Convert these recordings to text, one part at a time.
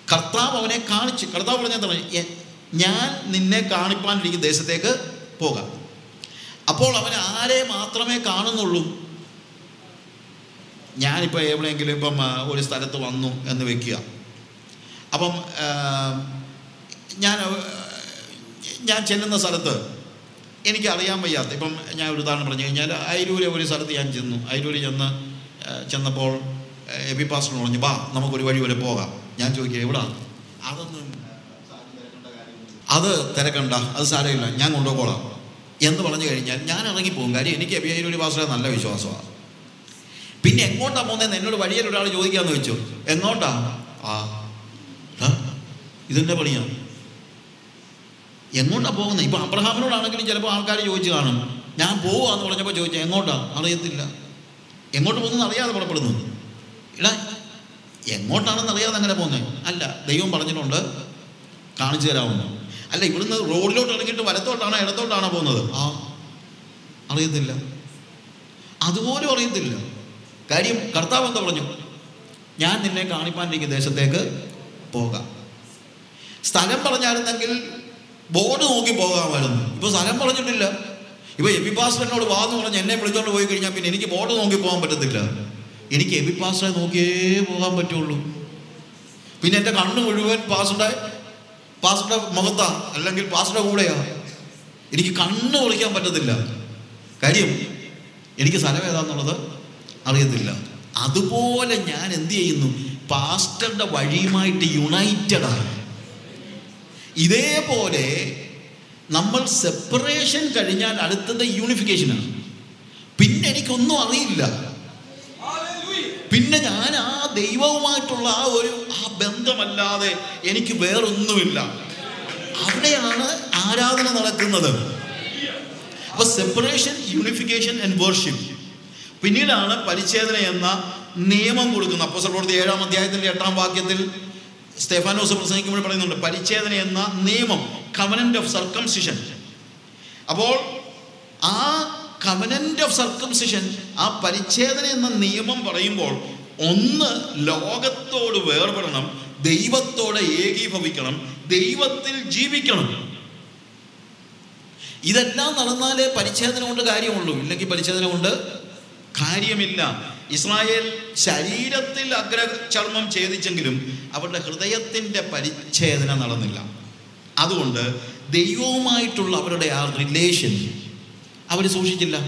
കർത്താവ് അവനെ കാണിച്ചു കർത്താവ് പറഞ്ഞ എന്താണ് "എ- ഞാൻ നിന്നെ കാണിപ്പാനിരിക്കുന്ന ദേശത്തേക്ക് പോകാം അപ്പോൾ അവൻ ആരെ മാത്രമേ കാണുന്നുള്ളൂ ഞാനിപ്പോൾ എവിടെയെങ്കിലും ഇപ്പം ആ, ഒരു സ്ഥലത്ത് വന്നു എന്ന് വെക്കുക അപ്പം ആ, ഞാൻ ആ, ഞാൻ ചെല്ലുന്ന സ്ഥലത്ത് എനിക്ക് അറിയാൻ വയ്യാത്ത ഇപ്പം ഞാൻ ഒരു ഉദാഹരണം പറഞ്ഞു കഴിഞ്ഞാൽ അയിരൂര് ഒരു സ്ഥലത്ത് ഞാൻ ചെന്നു അയിരൂര് ചെന്ന് ആ, ചെന്നപ്പോൾ എബി പാസ്റ്റർ പറഞ്ഞു വാ നമുക്കൊരു വഴി വരെ പോകാം ഞാൻ ചോദിക്കുക എവിടാ അതൊന്നും അത് തിരക്കണ്ട അത് സാരമില്ല ഞാൻ കൊണ്ടുപോകോളാം എന്ന് പറഞ്ഞു കഴിഞ്ഞാൽ ഞാൻ ഇറങ്ങിപ്പോകും കാര്യം എനിക്ക് എബി അയിരൂര് പാസ്റ്ററെ നല്ല വിശ്വാസമാണ് പിന്നെ എങ്ങോട്ടാ പോകുന്നതെന്ന് എന്നോട് വഴിയിൽ ഒരാൾ ചോദിക്കാന്ന് വെച്ചു എങ്ങോട്ടാ ആ ആ, ഇതെന്റെ പണിയാ എങ്ങോട്ടാ പോകുന്നത് ഇപ്പൊ അബ്രഹാമിനോടാണെങ്കിലും ചിലപ്പോൾ ആൾക്കാർ ചോദിച്ചു കാണും ഞാൻ പോവാന്ന് പറഞ്ഞപ്പോൾ ചോദിച്ചു എങ്ങോട്ടാ അറിയത്തില്ല എങ്ങോട്ട് പോകുന്നത് അറിയാതെ പുറപ്പെടുന്നു ഇടാ എങ്ങോട്ടാണെന്ന് അറിയാതെ അങ്ങനെ പോകുന്നത് അല്ല ദൈവം പറഞ്ഞിട്ടുണ്ട് കാണിച്ചു തരാമെന്ന് അല്ല ഇവിടുന്ന് റോഡിലോട്ട് ഇറങ്ങിയിട്ട് വലത്തോട്ടാണോ ഇടത്തോട്ടാണോ പോകുന്നത് ആ അറിയത്തില്ല അതുപോലും അറിയത്തില്ല കാര്യം കർത്താവ് എന്താ പറഞ്ഞു ഞാൻ നിന്നെ കാണിപ്പാനിരിക്കുന്ന ദേശത്തേക്ക് പോകാം സ്ഥലം പറഞ്ഞായിരുന്നെങ്കിൽ ബോർഡ് നോക്കി പോകാമായിരുന്നു ഇപ്പൊ സ്ഥലം പറഞ്ഞിട്ടില്ല ഇപ്പൊ എബി പാസ്റ്ററിനോട് വാന്ന് പറഞ്ഞ് എന്നെ വിളിച്ചോണ്ട് പോയി കഴിഞ്ഞാൽ പിന്നെ എനിക്ക് ബോർഡ് നോക്കി പോകാൻ പറ്റത്തില്ല എനിക്ക് എബി പാസ്റ്ററെ നോക്കിയേ പോകാൻ പറ്റുള്ളൂ പിന്നെ എൻ്റെ കണ്ണ് മുഴുവൻ പാസ്റ്ററുടെ പാസ്റ്ററുടെ മുഖത്താ അല്ലെങ്കിൽ പാസ്റ്ററുടെ കൂടെയാ എനിക്ക് കണ്ണ് ഒളിക്കാൻ പറ്റത്തില്ല കാര്യം എനിക്ക് സ്ഥലം ഏതാന്നുള്ളത് അറിയത്തില്ല അതുപോലെ ഞാൻ എന്ത് ചെയ്യുന്നു പാസ്റ്ററുടെ വഴിയുമായിട്ട് യുണൈറ്റഡ് ആണ് ഇതേപോലെ നമ്മൾ സെപ്പറേഷൻ കഴിഞ്ഞാൽ അടുത്തത് യൂണിഫിക്കേഷനാണ് പിന്നെ എനിക്കൊന്നും അറിയില്ല പിന്നെ ഞാൻ ആ ദൈവവുമായിട്ടുള്ള ആ ഒരു ആ ബന്ധമല്ലാതെ എനിക്ക് വേറൊന്നുമില്ല അവിടെയാണ് ആരാധന നടക്കുന്നത് അപ്പൊ സെപ്പറേഷൻ യൂണിഫിക്കേഷൻ ആൻഡ് വർഷിപ്പ് പിന്നീടാണ് പരിച്ഛേദന എന്ന നിയമം കൊടുക്കുന്നത് അപ്പോസ്തല പ്രവൃത്തി ഏഴാം അധ്യായത്തിന്റെ എട്ടാം വാക്യത്തിൽ സ്റ്റെഫാനോസ് പ്രസംഗിക്കുമ്പോൾ പറയുന്നുണ്ട് പരിച്ഛേദന എന്ന നിയമം കവനന്റ് ഓഫ് സർക്കംസിഷൻ അപ്പോൾ ആ കവനന്റ് ഓഫ് സർക്കംസിഷൻ ആ പരിച്ഛേദന എന്ന നിയമം പറയുമ്പോൾ ഒന്ന് ലോകത്തോട് വേർപെടണം ദൈവത്തോടെ ഏകീഭവിക്കണം ദൈവത്തിൽ ജീവിക്കണം ഇതെല്ലാം നടന്നാലേ പരിച്ഛേദന കൊണ്ട് കാര്യമുള്ളൂ ഇല്ലെങ്കിൽ പരിച്ഛേദന കൊണ്ട് കാര്യമില്ല ഇസ്രായേൽ ശരീരത്തിൽ അഗ്രചർമ്മം ഛേദിച്ചെങ്കിലും അവരുടെ ഹൃദയത്തിന്റെ പരിച്ഛേദന നടന്നില്ല അതുകൊണ്ട് ദൈവവുമായിട്ടുള്ള അവരുടെ ആ റിലേഷൻ അവർ സൂക്ഷിച്ചില്ല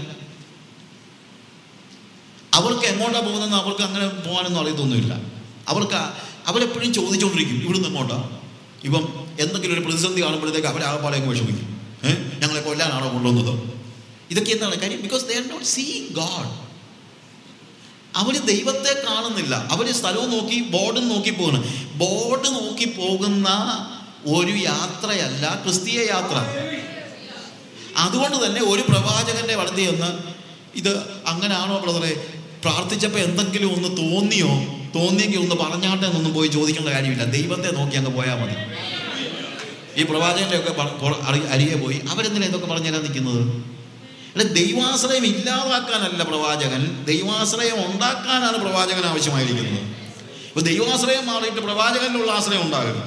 അവർക്ക് എങ്ങോട്ടാ പോകുന്നതെന്ന് അവർക്ക് അങ്ങനെ പോകാനൊന്നും അറിയത്തൊന്നുമില്ല അവർക്ക് ആ- അവരെപ്പോഴും ചോദിച്ചുകൊണ്ടിരിക്കും ഇവിടുന്ന് എങ്ങോട്ടാ ഇപ്പം എന്തെങ്കിലും ഒരു പ്രതിസന്ധി കാണുമ്പോഴത്തേക്ക് അവരാകപ്പാടെ അങ്ങ് വിഷമിക്കും ഏഹ് ഞങ്ങളെ കൊല്ലാനാണോ കൊണ്ടുവന്നത് ഇതൊക്കെ എന്താണ് കാര്യം because they are not seeing God അവർ ദൈവത്തെ കാണുന്നില്ല അവർ സ്ഥലവും നോക്കി ബോർഡും നോക്കി പോകണം ബോർഡ് നോക്കി പോകുന്ന ഒരു യാത്രയല്ല ക്രിസ്തീയ യാത്ര അതുകൊണ്ട് തന്നെ ഒരു പ്രവാചകന്റെ വളർത്തി എന്ന് ഇത് അങ്ങനാണോ ബ്രദറെ പ്രാർത്ഥിച്ചപ്പോൾ എന്തെങ്കിലും ഒന്ന് തോന്നിയോ തോന്നിയെങ്കിൽ ഒന്ന് പറഞ്ഞാട്ടെ എന്നൊന്നും പോയി ചോദിക്കേണ്ട കാര്യമില്ല ദൈവത്തെ നോക്കി അങ്ങ് പോയാൽ മതി ഈ പ്രവാചകന്റെ ഒക്കെ അരികെ പോയി അവരെന്തിനാ ഇതൊക്കെ പറഞ്ഞു തരാൻ നിൽക്കുന്നത് അല്ല ദൈവാശ്രയം ഇല്ലാതാക്കാനല്ല പ്രവാചകൻ ദൈവാശ്രയം ഉണ്ടാക്കാനാണ് പ്രവാചകൻ ആവശ്യമായിരിക്കുന്നത് ഇപ്പൊ ദൈവാശ്രയം മാറിയിട്ട് പ്രവാചകനിലുള്ള ആശ്രയം ഉണ്ടാകരുത്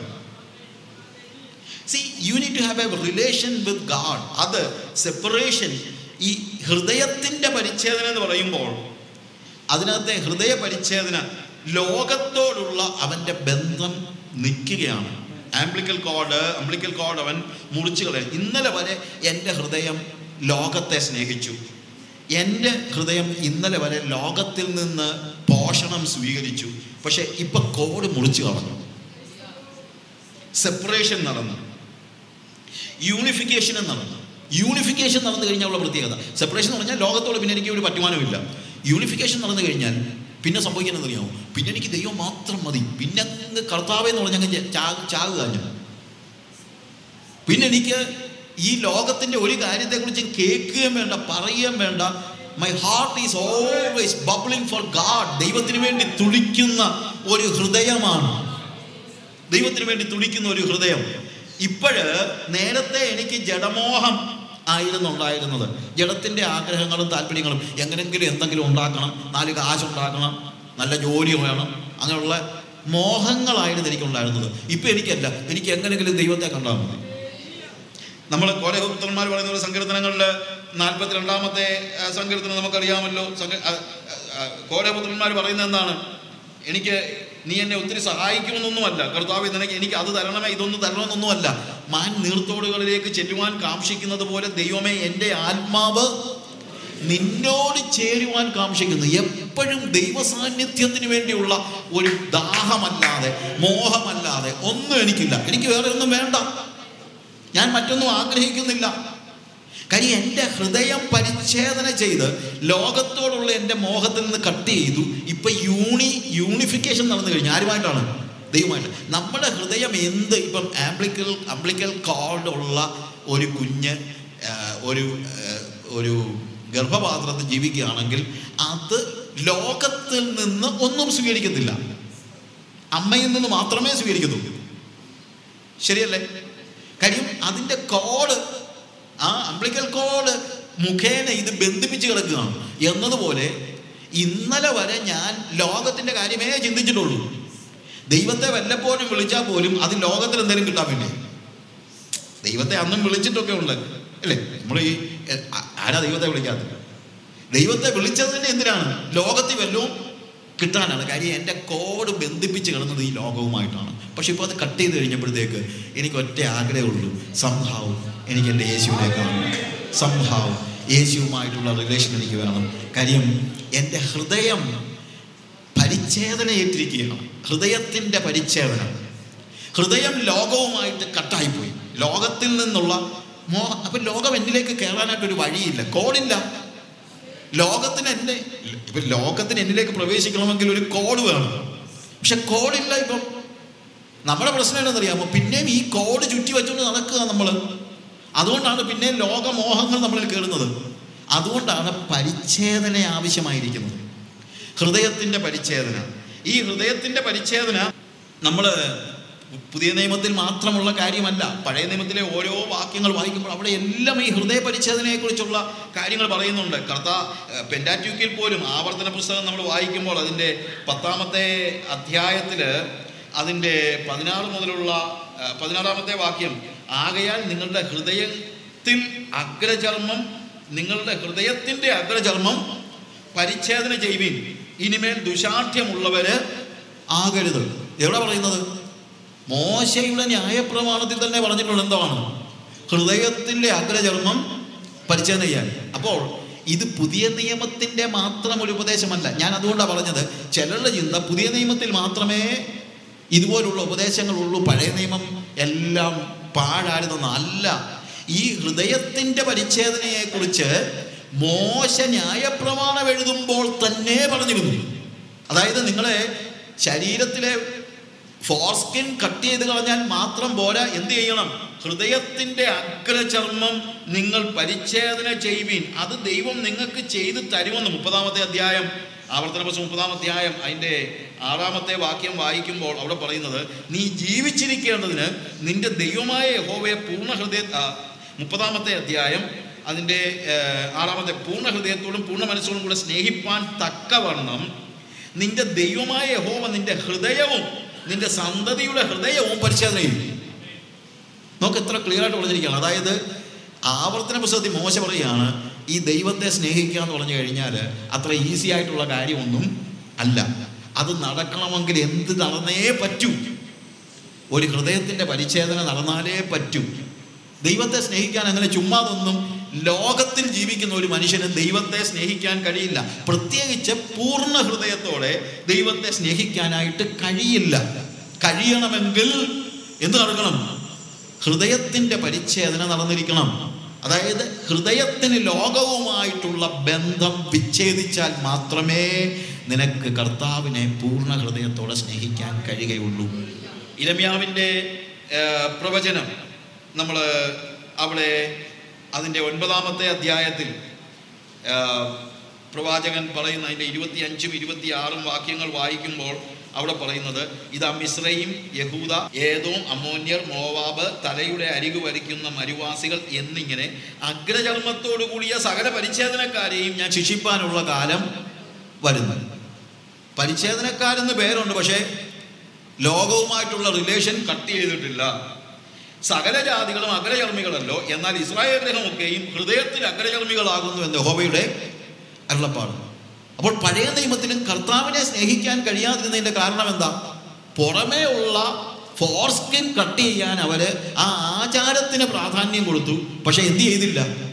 see you need to have a relation with God അത് സെപ്പറേഷൻ ഈ ഹൃദയത്തിന്റെ പരിച്ഛേദന എന്ന് പറയുമ്പോൾ അതിനകത്തെ ഹൃദയ പരിച്ഛേദന ലോകത്തോടുള്ള അവന്റെ ബന്ധം നിൽക്കുകയാണ് ആംബ്ലിക്കൽ കോഡ് അംബ്ലിക്കൽ കോഡ് അവൻ മുറിച്ചു കളയും ഇന്നലെ വരെ എൻ്റെ ഹൃദയം ലോകത്തെ സ്നേഹിച്ചു എൻ്റെ ഹൃദയം ഇന്നലെ വരെ ലോകത്തിൽ നിന്ന് പോഷണം സ്വീകരിച്ചു പക്ഷെ ഇപ്പൊ കോഡ് മുറിച്ചു കളഞ്ഞു സെപ്പറേഷൻ നടന്നു യൂണിഫിക്കേഷൻ നടന്നു യൂണിഫിക്കേഷൻ നടന്നു കഴിഞ്ഞാലുള്ള പ്രത്യേകത സെപ്പറേഷൻ എന്ന് പറഞ്ഞാൽ ലോകത്തോട് പിന്നെ എനിക്ക് ഒരു പറ്റുമാനമില്ല യൂണിഫിക്കേഷൻ നടന്നു കഴിഞ്ഞാൽ പിന്നെ സംഭവിക്കുന്നത് അറിയാമോ പിന്നെ എനിക്ക് ദൈവം മാത്രം മതി പിന്നെ അങ്ങ് കർത്താവേ എന്ന് പറഞ്ഞാൽ അങ്ങ് ചാ- ചാകുക ഞാൻ പിന്നെ എനിക്ക് ഈ ലോകത്തിന്റെ ഒരു കാര്യത്തെക്കുറിച്ച് കേൾക്കുകയും വേണ്ട പറയുകയും വേണ്ട my heart is always bubbling for God ദൈവത്തിന് വേണ്ടി തുടിക്കുന്ന ഒരു ഹൃദയമാണ് ദൈവത്തിന് വേണ്ടി തുടിക്കുന്ന ഒരു ഹൃദയം ഇപ്പോഴ് നേരത്തെ എനിക്ക് ജഡമോഹം ആയിരുന്നു ഉണ്ടായിരുന്നത് ജഡത്തിന്റെ ആഗ്രഹങ്ങളും താല്പര്യങ്ങളും എങ്ങനെങ്കിലും എന്തെങ്കിലും ഉണ്ടാക്കണം നാല് കാശുണ്ടാക്കണം നല്ല ജോലി വേണം അങ്ങനെയുള്ള മോഹങ്ങളായിരുന്നു എനിക്കുണ്ടായിരുന്നത് ഇപ്പം എനിക്കല്ല എനിക്ക് എങ്ങനെയെങ്കിലും ദൈവത്തെ കണ്ടാൽ മതി നമ്മൾ കോലപുത്രന്മാർ പറയുന്ന പോലെ സങ്കീർത്തനങ്ങളിൽ നാൽപ്പത്തിരണ്ടാമത്തെ ആ, സങ്കീർത്തനം നമുക്കറിയാമല്ലോ സങ്ക- ആ, ആ, കോലപുത്രന്മാർ പറയുന്നത് എന്താണ് എനിക്ക് നീ എന്നെ ഒത്തിരി സഹായിക്കുമെന്നൊന്നുമല്ല കർത്താവ് നിനക്ക് എനിക്ക് അത് തരണമേ ഇതൊന്നും തരണമെന്നൊന്നുമല്ല മാൻ നീർത്തോടുകളിലേക്ക് ചെല്ലുവാൻ കാക്ഷിക്കുന്നത് പോലെ ദൈവമേ എൻ്റെ ആത്മാവ് നിന്നോട് ചേരുവാൻ കാക്ഷിക്കുന്നു എപ്പോഴും ദൈവ സാന്നിധ്യത്തിന് വേണ്ടിയുള്ള ഒരു ദാഹമല്ലാതെ മോഹമല്ലാതെ ഒന്നും എനിക്കില്ല എനിക്ക് വേറെ ഒന്നും വേണ്ട ഞാൻ മറ്റൊന്നും ആഗ്രഹിക്കുന്നില്ല കാര്യം എൻ്റെ ഹൃദയം പരിച്ഛേദന ചെയ്ത് ലോകത്തോടുള്ള എൻ്റെ മോഹത്തിൽ നിന്ന് കട്ട് ചെയ്തു ഇപ്പൊ യൂണി യൂണിഫിക്കേഷൻ നടന്നു കഴിഞ്ഞു ആരുമായിട്ടാണ് ദൈവമായിട്ട് നമ്മുടെ ഹൃദയം എന്ത് ഇപ്പം ആംബ്ലിക്കൽ അംബ്ലിക്കൽ കോൾഡ് ഉള്ള ഒരു കുഞ്ഞ് ആ, ഒരു ആ, ഒരു ഗർഭപാത്രത്തിൽ ജീവിക്കുകയാണെങ്കിൽ അത് ലോകത്തിൽ നിന്ന് ഒന്നും സ്വീകരിക്കത്തില്ല അമ്മയിൽ നിന്ന് മാത്രമേ സ്വീകരിക്കത്തുള്ളൂ ശരിയല്ലേ കാര്യം അതിൻ്റെ കോഡ് ആ അംബ്ലിക്കൽ കോഡ് മുഖേന ഇത് ബന്ധിപ്പിച്ച് കിടക്കുകയാണ് എന്നതുപോലെ ഇന്നലെ വരെ ഞാൻ ലോകത്തിൻ്റെ കാര്യമേ ചിന്തിച്ചിട്ടുള്ളൂ ദൈവത്തെ വല്ലപ്പോഴും വിളിച്ചാൽ പോലും അത് ലോകത്തിൽ എന്തെങ്കിലും കിട്ടാൻ വേണ്ടി ദൈവത്തെ അന്നും വിളിച്ചിട്ടൊക്കെ ഉണ്ട് അല്ലേ നമ്മൾ ഈ എ, ആ- ആരാ ദൈവത്തെ വിളിക്കാത്തത് ദൈവത്തെ വിളിച്ചത് തന്നെ എന്തിനാണ് ലോകത്തിൽ വല്ലതും കിട്ടാനാണ് കാര്യം എൻ്റെ കോഡ് ബന്ധിപ്പിച്ച് കിടന്നത് ഈ ലോകവുമായിട്ടാണ് പക്ഷെ ഇപ്പോൾ അത് കട്ട് ചെയ്ത് കഴിഞ്ഞപ്പോഴത്തേക്ക് എനിക്ക് ഒറ്റ ആഗ്രഹമുള്ളൂ സംഭാവം എനിക്ക് എൻ്റെ യേശുവിനെ കാണണം സംഭാവം യേശുവുമായിട്ടുള്ള റിലേഷൻ എനിക്ക് വേണം കാര്യം എൻ്റെ ഹൃദയം പരിച്ഛേദന ഏറ്റിരിക്കുകയാണ് ഹൃദയത്തിൻ്റെ പരിച്ഛേദന ഹൃദയം ലോകവുമായിട്ട് കട്ടായിപ്പോയി ലോകത്തിൽ നിന്നുള്ള മോഹ അപ്പൊ ലോകം എന്നിലേക്ക് കയറാനായിട്ട് ഒരു വഴിയില്ല കോഡില്ല ലോകത്തിന് എന്നെ ഇപ്പൊ ലോകത്തിന് എന്നിലേക്ക് പ്രവേശിക്കണമെങ്കിൽ ഒരു കോഡ് വേണം പക്ഷെ കോഡില്ല ഇപ്പം നമ്മുടെ പ്രശ്നം എന്താണെന്നറിയാമോ പിന്നെയും ഈ കോഡ് ചുറ്റി വെച്ചുകൊണ്ട് നടക്കുക നമ്മൾ അതുകൊണ്ടാണ് പിന്നെ ലോകമോഹങ്ങൾ നമ്മളിൽ കയറുന്നത് അതുകൊണ്ടാണ് പരിച്ഛേദന ആവശ്യമായിരിക്കുന്നത് ഹൃദയത്തിൻ്റെ പരിച്ഛേദന ഈ ഹൃദയത്തിൻ്റെ പരിച്ഛേദന നമ്മൾ പുതിയ നിയമത്തിൽ മാത്രമുള്ള കാര്യമല്ല പഴയ നിയമത്തിലെ ഓരോ വാക്യങ്ങൾ വായിക്കുമ്പോൾ അവിടെ എല്ലാം ഈ ഹൃദയ പരിച്ഛേദനയെക്കുറിച്ചുള്ള കാര്യങ്ങൾ പറയുന്നുണ്ട് കർത്താ പെൻഡാറ്റ്യൂക്കിൽ പോലും ആവർത്തന പുസ്തകം നമ്മൾ വായിക്കുമ്പോൾ അതിൻ്റെ പത്താമത്തെ അധ്യായത്തിൽ അതിൻ്റെ പതിനാറ് മുതലുള്ള ആ, പതിനാറാമത്തെ വാക്യം ആകയാൽ നിങ്ങളുടെ ഹൃദയത്തിൽ അഗ്രചർമ്മം നിങ്ങളുടെ ഹൃദയത്തിൻ്റെ അഗ്രചർമ്മം പരിച്ഛേദന ചെയ്യുവിൻ ഇനിമേൽ ദുശാഠ്യമുള്ളവര് ആകരുത് എവിടെ പറയുന്നത് മോശയുടെ ന്യായപ്രമാണത്തിൽ തന്നെ പറഞ്ഞിട്ടുള്ളത് എന്താണ് ഹൃദയത്തിൻ്റെ അഗ്രചർമ്മം പരിച്ഛേദന ചെയ്യാൻ അപ്പോൾ ഇത് പുതിയ നിയമത്തിന്റെ മാത്രം ഒരു ഉപദേശമല്ല ഞാൻ അതുകൊണ്ടാണ് പറഞ്ഞത് ചിലരുടെ ചിന്ത പുതിയ നിയമത്തിൽ മാത്രമേ ഇതുപോലുള്ള ഉപദേശങ്ങളുള്ളൂ പഴയ നിയമം എല്ലാം പാഴായിരുന്ന അല്ല ഈ ഹൃദയത്തിന്റെ പരിച്ഛേദനയെക്കുറിച്ച് മോശ ന്യായപ്രമാണം എഴുതുമ്പോൾ തന്നെ പറഞ്ഞിരുന്നു അതായത് നിങ്ങളെ ശരീരത്തിലെ ഫോർസ്കിൻ കട്ട് ചെയ്ത് കളഞ്ഞാൽ മാത്രം പോരാ എന്ത് ചെയ്യണം ഹൃദയത്തിന്റെ അഗ്രചർമ്മം നിങ്ങൾ പരിച്ഛേദന ചെയ്യുവീൻ അത് ദൈവം നിങ്ങൾക്ക് ചെയ്തു തരുമെന്ന് മുപ്പതാമത്തെ അധ്യായം ആവർത്തന പുസ്തകം മുപ്പതാം അധ്യായം അതിൻ്റെ ആറാമത്തെ വാക്യം വായിക്കുമ്പോൾ അവിടെ പറയുന്നത് നീ ജീവിച്ചിരിക്കേണ്ടതിന് നിന്റെ ദൈവമായ യഹോവയെ പൂർണ്ണ ഹൃദയ ആ, മുപ്പതാമത്തെ അധ്യായം അതിൻ്റെ ഏഹ്, ആറാമത്തെ പൂർണ്ണ ഹൃദയത്തോടും പൂർണ്ണ മനസ്സോടും കൂടെ സ്നേഹിപ്പാൻ തക്കവണ്ണം നിന്റെ ദൈവമായ യഹോവ നിന്റെ ഹൃദയവും നിന്റെ സന്തതിയുടെ ഹൃദയവും പരിശോധന ചെയ്യും നോക്ക് എത്ര ക്ലിയർ ആയിട്ട് പറഞ്ഞിരിക്കുകയാണ് അതായത് ആവർത്തന പുസ്തകത്തിൽ മോശ പറയുകയാണ് ഈ ദൈവത്തെ സ്നേഹിക്കുക എന്ന് പറഞ്ഞു കഴിഞ്ഞാൽ അത്ര ഈസി ആയിട്ടുള്ള കാര്യമൊന്നും അല്ല അത് നടക്കണമെങ്കിൽ എന്ത് നടന്നേ പറ്റൂ ഒരു ഹൃദയത്തിൻ്റെ പരിച്ഛേദന നടന്നാലേ പറ്റൂ ദൈവത്തെ സ്നേഹിക്കാൻ അങ്ങനെ ചുമ്മാതൊന്നും ലോകത്തിൽ ജീവിക്കുന്ന ഒരു മനുഷ്യന് ദൈവത്തെ സ്നേഹിക്കാൻ കഴിയില്ല പ്രത്യേകിച്ച് പൂർണ്ണ ഹൃദയത്തോടെ ദൈവത്തെ സ്നേഹിക്കാനായിട്ട് കഴിയില്ല കഴിയണമെങ്കിൽ എന്ത് നടക്കണം ഹൃദയത്തിൻ്റെ പരിച്ഛേദന നടന്നിരിക്കണം അതായത് ഹൃദയത്തിന് ലോകവുമായിട്ടുള്ള ബന്ധം വിച്ഛേദിച്ചാൽ മാത്രമേ നിനക്ക് കർത്താവിനെ പൂർണ്ണ ഹൃദയത്തോടെ സ്നേഹിക്കാൻ കഴിയുകയുള്ളൂ ഇരമ്യാവിൻ്റെ ഏഹ്, പ്രവചനം നമ്മൾ അവിടെ അതിൻ്റെ ഒൻപതാമത്തെ അധ്യായത്തിൽ ഏഹ്, പ്രവാചകൻ പറയുന്ന അതിൻ്റെ ഇരുപത്തി അഞ്ചും ഇരുപത്തി ആറും വാക്യങ്ങൾ വായിക്കുമ്പോൾ അവിടെ പറയുന്നത് ഇതാ മിശ്രയും യഹൂദ ഏതോം അമോന്യർ മോവാബ് തലയുടെ അരികു വരിക്കുന്ന മരുവാസികൾ എന്നിങ്ങനെ അഗ്രചർമ്മത്തോടു കൂടിയ സകല പരിച്ഛേദനക്കാരെയും ഞാൻ ശിക്ഷിപ്പാനുള്ള കാലം വരുന്നു പരിച്ഛേദനക്കാരെന്ന് പേരുണ്ട് പക്ഷേ ലോകവുമായിട്ടുള്ള റിലേഷൻ കട്ട് ചെയ്തിട്ടില്ല സകല ജാതികളും അഗ്രചർമ്മികളല്ലോ എന്നാൽ ഇസ്രായേൽ ഗ്രഹമൊക്കെയും ഹൃദയത്തിൽ അഗ്രചർമ്മികളാകുന്നു എന്ന് യഹോവയുടെ അരുളപ്പാട് അപ്പോൾ പഴയ നിയമത്തിലും കർത്താവിനെ സ്നേഹിക്കാൻ കഴിയാതിരുന്നതിന്റെ കാരണം എന്താ പുറമേ ഉള്ള ഫോർസ്കിൻ കട്ട് ചെയ്യാൻ അവര് ആ ആചാരത്തിന് പ്രാധാന്യം കൊടുത്തു പക്ഷെ എന്ത് ചെയ്തില്ല